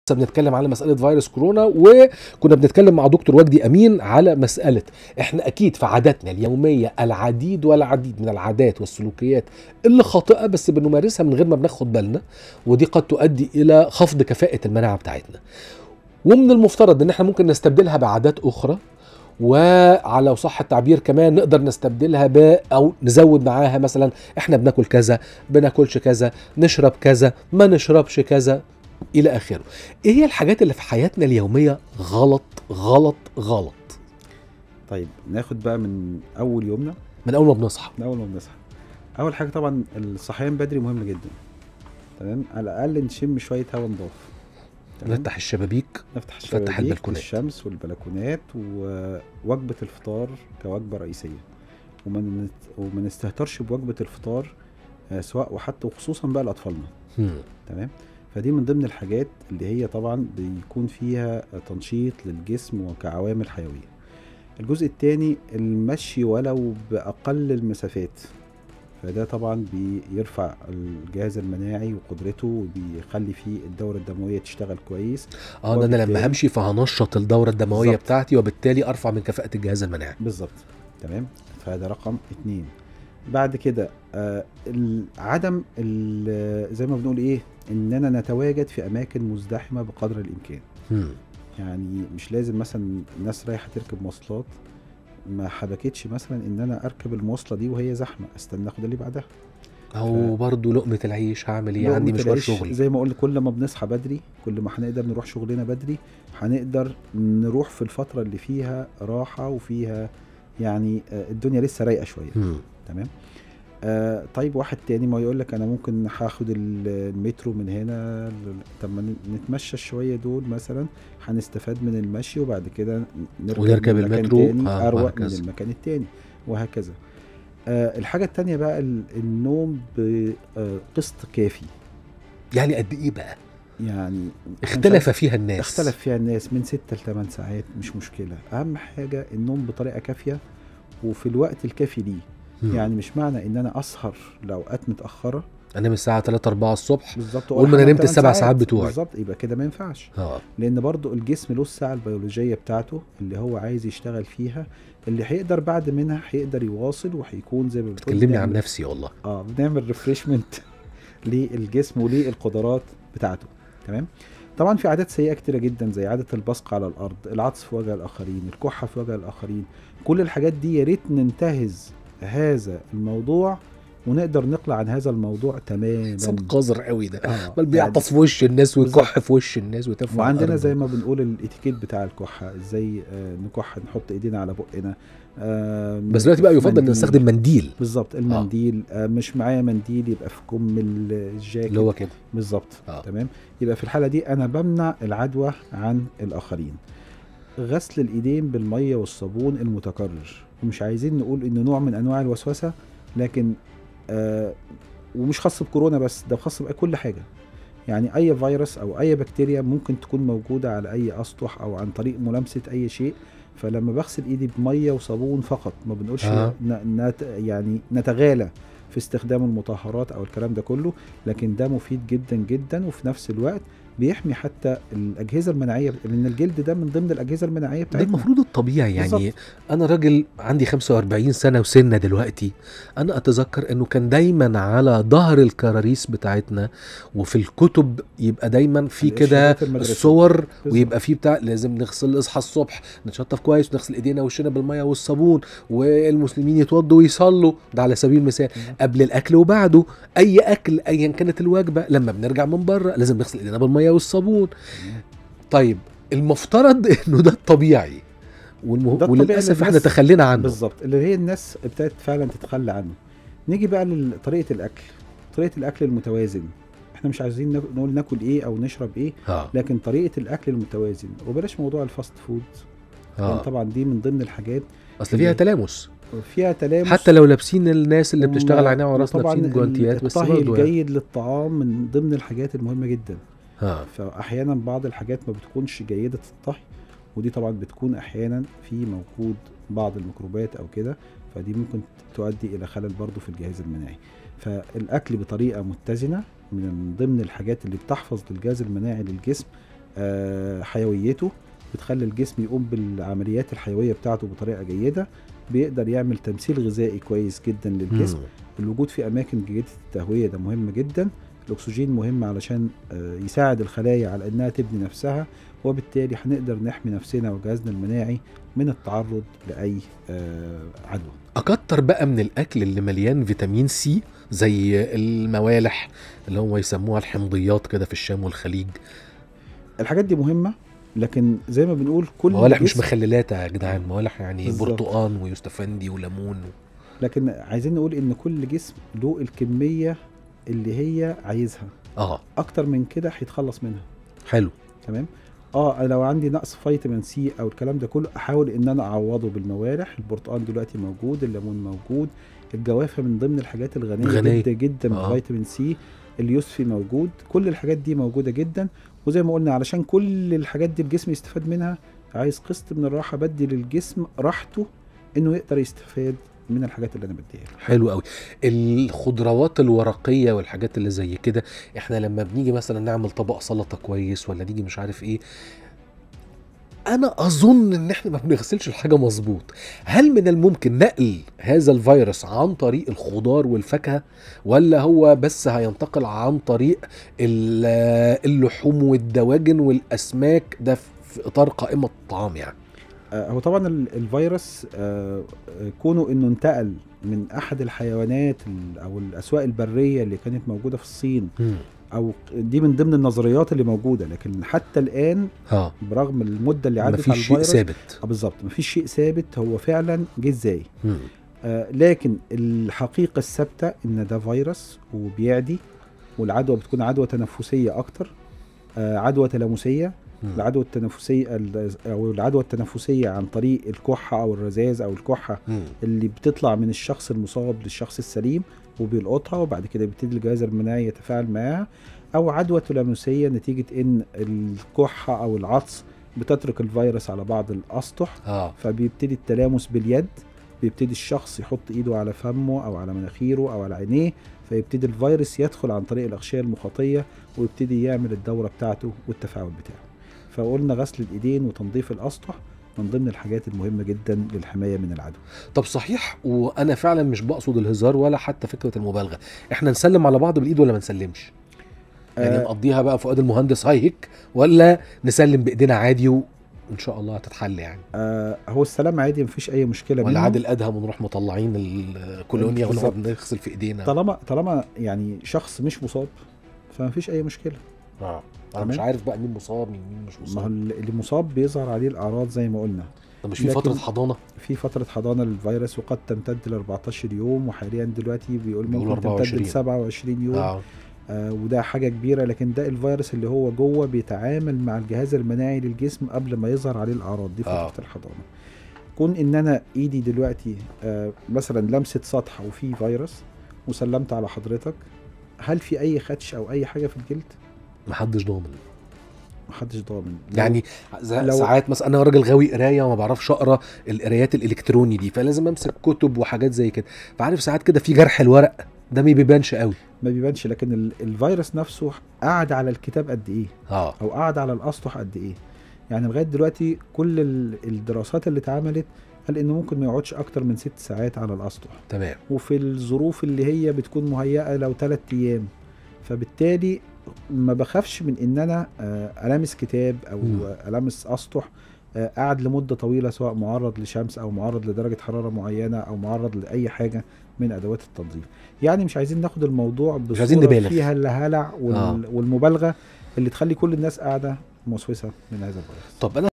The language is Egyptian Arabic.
بنتكلم على مساله فيروس كورونا وكنا بنتكلم مع دكتور وجدي امين على مساله احنا اكيد في عاداتنا اليوميه العديد والعديد من العادات والسلوكيات اللي خاطئه بس بنمارسها من غير ما بناخد بالنا ودي قد تؤدي الى خفض كفاءه المناعه بتاعتنا ومن المفترض ان احنا ممكن نستبدلها بعادات اخرى وعلى صح التعبير كمان نقدر نستبدلها ب او نزود معاها مثلا احنا بناكل كذا بناكلش كذا نشرب كذا ما نشربش كذا الى اخره ايه هي الحاجات اللي في حياتنا اليوميه غلط غلط غلط طيب ناخد بقى من اول يومنا من اول ما بنصحى من اول ما بنصحى اول حاجه طبعا الصحيان بدري مهم جدا تمام على الاقل نشم شويه هواء نضاف تمام؟ نفتح الشبابيك نفتح نفتح الشبابيك البلكونات. الشمس والبلكونات ووجبه الفطار كوجبه رئيسيه وما نت- وما نستهترش بوجبه الفطار آه، سواء وحتى وخصوصا بقى لاطفالنا هم. تمام فدي من ضمن الحاجات اللي هي طبعا بيكون فيها تنشيط للجسم وكعوامل حيويه الجزء الثاني المشي ولو باقل المسافات فده طبعا بيرفع الجهاز المناعي وقدرته وبيخلي فيه الدورة الدموية تشتغل كويس اه ده انا لما وبالتالي- همشي فهنشط الدوره الدمويه بالظبط. بتاعتي وبالتالي ارفع من كفاءه الجهاز المناعي بالظبط تمام فده رقم اتنين بعد كده آه ال- عدم ال- زي ما بنقول ايه اننا نتواجد في اماكن مزدحمه بقدر الامكان هم. يعني مش لازم مثلا الناس رايحه تركب مواصلات ما حبكتش مثلا ان انا اركب المواصله دي وهي زحمه استنى اخد اللي بعدها او برضو لقمه العيش هعمل ايه لقمة عندي مشوار العيش شغل زي ما قلت كل ما بنصحى بدري كل ما هنقدر نروح شغلنا بدري هنقدر نروح في الفتره اللي فيها راحه وفيها يعني آه، الدنيا لسه رايقه شويه هم. تمام آه طيب واحد تاني ما يقول لك انا ممكن هاخد ال- المترو من هنا ل- طب ما ن- نتمشى شويه دول مثلا هنستفاد من المشي وبعد كده نركب ونركب من مكان المترو، تاني آه، اروق من وهكذا. المكان التاني وهكذا آه الحاجه التانيه بقى ال- النوم بقسط كافي يعني قد ايه بقى يعني اختلف فيها الناس اختلف فيها الناس من 6 ل 8 ساعات مش مشكله اهم حاجه النوم بطريقه كافيه وفي الوقت الكافي ليه هم. يعني مش معنى ان انا اسهر لاوقات متاخره انام الساعه 3 4 الصبح بالظبط قول ما أنا وأنام نمت تمن السبع ساعات بتوعي. بالظبط يبقى كده ما ينفعش اه لان برضو الجسم له الساعه البيولوجيه بتاعته اللي هو عايز يشتغل فيها اللي هيقدر بعد منها هيقدر يواصل وهيكون زي ما بتقول تكلمني عن بنعمل- نفسي والله اه بنعمل ريفريشمنت للجسم وللقدرات بتاعته تمام طبعا في عادات سيئه كتيره جدا زي عاده البصق على الارض العطس في وجه الاخرين الكحه في وجه الاخرين كل الحاجات دي يا ريت ننتهز هذا الموضوع ونقدر نقلع عن هذا الموضوع تماما صوت قذر قوي ده آه، بل بيعطس في وش الناس ويكح في وش الناس ويتف على وعندنا الأرض. زي ما بنقول الاتيكيت بتاع الكحه ازاي آه، نكح نحط ايدينا على بقنا آه، بس دلوقتي بقى يفضل ان منديل. نستخدم منديل بالظبط المنديل آه. مش معايا منديل يبقى في كم ال- الجاكيت اللي هو كده بالظبط آه. تمام يبقى في الحاله دي انا بمنع العدوى عن الاخرين غسل الايدين بالميه والصابون المتكرر ومش عايزين نقول انه نوع من انواع الوسوسه لكن آه ومش خاص بكورونا بس ده خاص بكل حاجه يعني اي فيروس او اي بكتيريا ممكن تكون موجوده على اي اسطح او عن طريق ملامسه اي شيء فلما بغسل ايدي بميه وصابون فقط ما بنقولش آه. ن- نت يعني نتغالى في استخدام المطهرات او الكلام ده كله لكن ده مفيد جدا جدا وفي نفس الوقت بيحمي حتى الاجهزه المناعيه لان الجلد ده من ضمن الاجهزه المناعيه ده بتاعتنا المفروض الطبيعي يعني بالظبط. انا راجل عندي 45 سنه وسنه دلوقتي انا اتذكر انه كان دايما على ظهر الكراريس بتاعتنا وفي الكتب يبقى دايما في كده الإرشادات المدرسية. الصور بالظبط. ويبقى في بتاع لازم نغسل اصحى الصبح نتشطف كويس ونغسل ايدينا وشنا بالميه والصابون والمسلمين يتوضوا ويصلوا ده على سبيل المثال قبل الاكل وبعده اي اكل ايا كانت الوجبه لما بنرجع من بره لازم نغسل ايدينا بالميه والصابون طيب المفترض انه ده الطبيعي والمه... ده الطبيعي وللاسف اللي احنا الناس- تخلينا عنه بالظبط اللي هي الناس ابتدت فعلا تتخلى عنه نيجي بقى لطريقه الاكل طريقه الاكل المتوازن احنا مش عايزين ناك- نقول ناكل ايه او نشرب ايه اه لكن طريقه الاكل المتوازن وبلاش موضوع الفاست فود لان اه طبعا دي من ضمن الحاجات اصل فيها تلامس فيها تلامس حتى لو لابسين الناس اللي وم- بتشتغل عينيها وراسنا وطبعاً لابسين جوانتيات بس الطهي برضه يعني. الجيد للطعام من ضمن الحاجات المهمه جدا اه فاحيانا بعض الحاجات ما بتكونش جيده الطهي ودي طبعا بتكون احيانا في موجود بعض الميكروبات او كده فدي ممكن تؤدي الى خلل برضه في الجهاز المناعي فالاكل بطريقه متزنه من ضمن الحاجات اللي بتحفظ للجهاز المناعي للجسم آه، حيويته بتخلي الجسم يقوم بالعمليات الحيويه بتاعته بطريقه جيده بيقدر يعمل تمثيل غذائي كويس جدا للجسم مم. الوجود في اماكن جيده التهويه ده مهم جدا الاكسجين مهم علشان آه، يساعد الخلايا على انها تبني نفسها وبالتالي هنقدر نحمي نفسنا وجهازنا المناعي من التعرض لاي آه، عدوى اكتر بقى من الاكل اللي مليان فيتامين سي زي الموالح اللي هو يسموها الحمضيات كده في الشام والخليج الحاجات دي مهمه لكن زي ما بنقول كل موالح مش جسم- مخللات يا جدعان موالح يعني بالظبط. برتقان ويوستفندي وليمون لكن عايزين نقول ان كل جسم له الكميه اللي هي عايزها اه اكتر من كده هيتخلص منها حلو تمام اه لو عندي نقص فيتامين سي او الكلام ده كله احاول ان انا اعوضه بالموالح البرتقال دلوقتي موجود الليمون موجود الجوافه من ضمن الحاجات الغنيه غنية. جدا جدا آه. بالفيتامين سي اليوسفي موجود كل الحاجات دي موجوده جدا وزي ما قلنا علشان كل الحاجات دي الجسم يستفاد منها عايز قسط من الراحه بدي للجسم راحته انه يقدر يستفاد من الحاجات اللي انا بديها له. حلو قوي الخضروات الورقيه والحاجات اللي زي كده احنا لما بنيجي مثلا نعمل طبق سلطه كويس ولا نيجي مش عارف ايه انا اظن ان احنا ما بنغسلش الحاجه مظبوط هل من الممكن نقل هذا الفيروس عن طريق الخضار والفاكهه ولا هو بس هينتقل عن طريق ال- اللحوم والدواجن والاسماك ده في اطار قائمه الطعام يعني آه، هو طبعا ال- الفيروس آه، آه، كونه انه انتقل من احد الحيوانات ال- او الاسواق البريه اللي كانت موجوده في الصين او دي من ضمن النظريات اللي موجوده لكن حتى الان اه برغم المده اللي عدت على مفيش شيء الفيروس ثابت آه، بالظبط مفيش شيء ثابت هو فعلا جه ازاي مم. آه لكن الحقيقه الثابته ان ده فيروس وبيعدي والعدوى بتكون عدوى تنفسيه اكتر آه عدوى تلامسيه مم. العدوى التنفسيه ال- او العدوى التنفسيه عن طريق الكحه او الرذاذ او الكحه مم. اللي بتطلع من الشخص المصاب للشخص السليم وبيلقطها وبعد كده بيبتدي الجهاز المناعي يتفاعل معاها او عدوى تلامسيه نتيجه ان الكحه او العطس بتترك الفيروس على بعض الاسطح اه فبيبتدي التلامس باليد بيبتدي الشخص يحط ايده على فمه او على مناخيره او على عينيه فيبتدي الفيروس يدخل عن طريق الاغشيه المخاطيه ويبتدي يعمل الدوره بتاعته والتفاعل بتاعه فقلنا غسل الايدين وتنظيف الاسطح من ضمن الحاجات المهمه جدا للحمايه من العدوى طب صحيح وانا فعلا مش بقصد الهزار ولا حتى فكره المبالغه احنا نسلم على بعض بالايد ولا ما نسلمش يعني آه، نقضيها بقى فؤاد المهندس هايك ولا نسلم بايدينا عادي وان شاء الله هتتحل يعني آه هو السلام عادي مفيش اي مشكله ولا منه. عادل ادهم ونروح مطلعين الكولونيا بالظبط. ونقعد نغسل في ايدينا طالما طالما يعني شخص مش مصاب فمفيش اي مشكله اه انا مش تمام. عارف بقى مين مصاب مين مين مش ما هو مصاب اللي مصاب بيظهر عليه الاعراض زي ما قلنا طب مش في لكن- فتره حضانه في فترة حضانة للفيروس وقد تمتد ل 14 يوم وحاليا دلوقتي بيقول بيقولوا ممكن تمتد 24. ل 27 يوم آه. اه آه وده حاجة كبيرة لكن ده الفيروس اللي هو جوه بيتعامل مع الجهاز المناعي للجسم قبل ما يظهر عليه الأعراض دي فترة آه. آه. الحضانة كون ان انا ايدي دلوقتي آه مثلا لمسة سطح وفيه فيروس وسلمت على حضرتك هل في اي خدش او اي حاجة في الجلد محدش ضامن محدش ضامن يعني ز- لو- ساعات مثلا انا راجل غاوي قرايه وما بعرفش اقرا القرايات الالكتروني دي فلازم امسك كتب وحاجات زي كده فعارف ساعات كده في جرح الورق ده ما بيبانش قوي ما بيبانش لكن ال- الفيروس نفسه قعد على الكتاب قد ايه اه او قعد على الاسطح قد ايه يعني لغايه دلوقتي كل ال- الدراسات اللي اتعملت قال انه ممكن ما يقعدش اكتر من ست ساعات على الاسطح تمام وفي الظروف اللي هي بتكون مهيئه لو ثلاث ايام فبالتالي ما بخافش من ان انا آه، المس كتاب او مم. آه، المس اسطح آه، قعد لمده طويله سواء معرض لشمس او معرض لدرجه حراره معينه او معرض لاي حاجه من ادوات التنظيف يعني مش عايزين ناخد الموضوع بصوره عايزين نبالغ. فيها الهلع وال... آه. والمبالغه اللي تخلي كل الناس قاعده موسوسه من هذا الفيروس طب انا